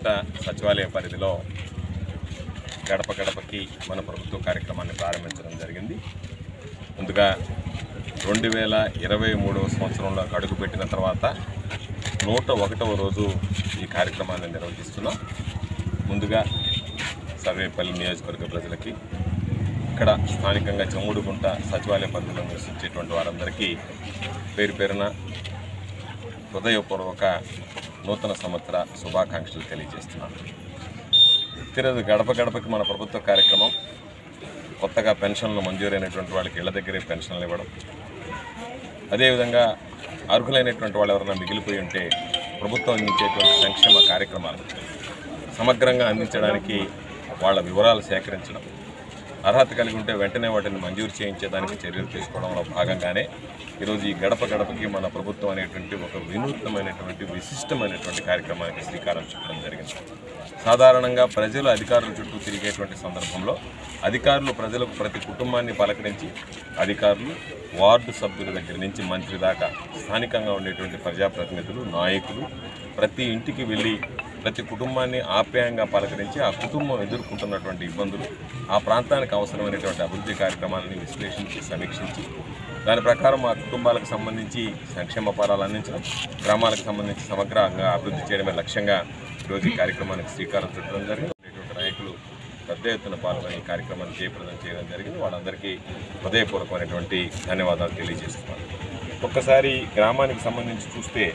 చముడుగుంట సచివాలయ పరిధిలో గడప గడపకి మన ప్రభుత్వ కార్యక్రమాన్ని ప్రారంభించడం జరిగింది ముందుగా రెండు వేల ఇరవై మూడవ సంవత్సరంలో అడుగు పెట్టిన తర్వాత నూట ఒకటవ రోజు ఈ కార్యక్రమాన్ని నిర్వహిస్తున్నాం ముందుగా సర్వేపల్లి నియోజకవర్గ ప్రజలకి ఇక్కడ స్థానికంగా చమ్ముడుగుంట సచివాలయ పరిధిలో నివసించేటువంటి వారందరికీ పేరు పేరున హృదయపూర్వక నూతన సంవత్సర శుభాకాంక్షలు తెలియజేస్తున్నాను ప్రతిరోజు గడప గడపకి మన ప్రభుత్వ కార్యక్రమం కొత్తగా పెన్షన్లు మంజూరైనటువంటి వాళ్ళకి ఇళ్ల దగ్గరే పెన్షన్లు ఇవ్వడం అదేవిధంగా అర్హులైనటువంటి వాళ్ళు ఎవరైనా మిగిలిపోయి ఉంటే ప్రభుత్వం అందించేటువంటి సంక్షేమ కార్యక్రమాలు సమగ్రంగా అందించడానికి వాళ్ళ వివరాలు సేకరించడం అర్హత కలిగి ఉంటే వెంటనే వాటిని మంజూరు చేయించేదానికి చర్యలు తీసుకోవడంలో భాగంగానే ఈరోజు ఈ గడప గడపకి మన ప్రభుత్వం అనేటువంటి ఒక వినూత్నమైనటువంటి విశిష్టమైనటువంటి కార్యక్రమానికి శ్రీకారం చుట్టడం జరిగింది సాధారణంగా ప్రజలు అధికారుల చుట్టూ తిరిగేటువంటి సందర్భంలో అధికారులు ప్రజలకు ప్రతి కుటుంబాన్ని పలకరించి అధికారులు వార్డు సభ్యుల దగ్గర నుంచి మంత్రి దాకా స్థానికంగా ఉండేటువంటి ప్రజాప్రతినిధులు నాయకులు ప్రతి ఇంటికి వెళ్ళి ప్రతి కుటుంబాన్ని ఆప్యాయంగా పలకరించి ఆ కుటుంబం ఎదుర్కొంటున్నటువంటి ఇబ్బందులు ఆ ప్రాంతానికి అవసరమైనటువంటి అభివృద్ధి కార్యక్రమాలని విశ్లేషించి సమీక్షించి దాని ప్రకారం ఆ కుటుంబాలకు సంబంధించి సంక్షేమ ఫలాలు అందించడం గ్రామాలకు సంబంధించి సమగ్రంగా అభివృద్ధి చేయడమే లక్ష్యంగా ఈరోజు ఈ కార్యక్రమానికి శ్రీకారం చుట్టడం జరిగింది ఉండేటువంటి నాయకులు పెద్ద ఎత్తున పాల్గొని ఈ కార్యక్రమాన్ని జయప్రదం చేయడం జరిగింది వాళ్ళందరికీ హృదయపూర్వకమైనటువంటి ధన్యవాదాలు తెలియజేస్తున్నాను ఒక్కసారి గ్రామానికి సంబంధించి చూస్తే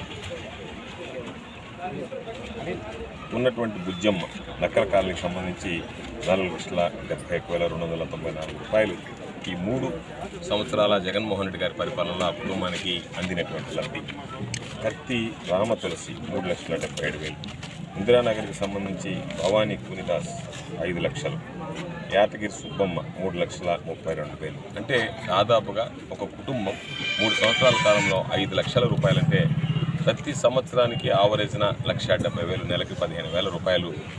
ఉన్నటువంటి బుజ్జమ్మ నక్కల కాలనీకి సంబంధించి నాలుగు లక్షల డెబ్బై ఒక వేల రెండు వందల తొంభై నాలుగు రూపాయలు ఈ మూడు సంవత్సరాల జగన్మోహన్ రెడ్డి గారి పరిపాలనలో ఆ కుటుంబానికి అందినటువంటి లబ్ధి కత్తి రామ తులసి మూడు లక్షల డెబ్బై ఏడు వేలు ఇందిరానగర్కి సంబంధించి భవానీ కునిదాస్ ఐదు లక్షలు యాతగిరి సుబ్బమ్మ మూడు లక్షల ముప్పై రెండు వేలు అంటే దాదాపుగా ఒక కుటుంబం మూడు సంవత్సరాల కాలంలో ఐదు లక్షల రూపాయలంటే ప్రతి సంవత్సరానికి ఆవరేజ్న లక్ష డెబ్బై వేలు నెలకి పదిహేను వేల రూపాయలు